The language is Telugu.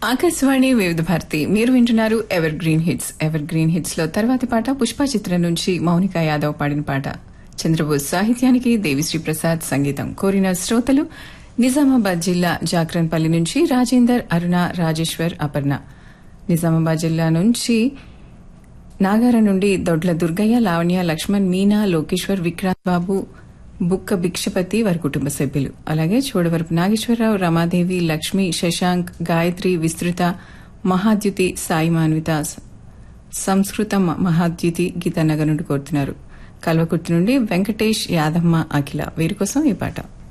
ఆకాశవాణి వివిధ భారతి మీరు వింటున్నారు evergreen hits evergreen hits లో తర్వాతి పాట పుష్ప చిత్రం నుంచి మౌనిక యాదవ్ పాడిన పాట చంద్రబోస్ సాహిత్యానికి దేవిశ్రీ ప్రసాద్ సంగీతం కోరిన శ్రోతలు నిజామాబాద్ జిల్లా జాక్రన్పల్లి నుంచి రాజేందర్ అరుణ రాజేశ్వర్ అపర్ణ నిజామాబాద్ జిల్లా నుంచి నాగార నుండి దొడ్ల దుర్గయ్య లావణ్య లక్ష్మణ్ మీనా లోకేశ్వర్ విక్రాంత్ బాబు బుక్క భిక్షపతి వారి కుటుంబ సభ్యులు అలాగే చోడవరపు నాగేశ్వరరావు రమాదేవి లక్ష్మి శశాంక్ గాయత్రి విస్తృత మహాద్యుతి సాయి మాన్విత సంస్కృత మ- మహాద్యుతి గీతానగర్ నుండి కోరుతున్నారు కల్వకుర్తి నుండి వెంకటేష్ యాదమ్మ అఖిల వీరి కోసం ఈ పాట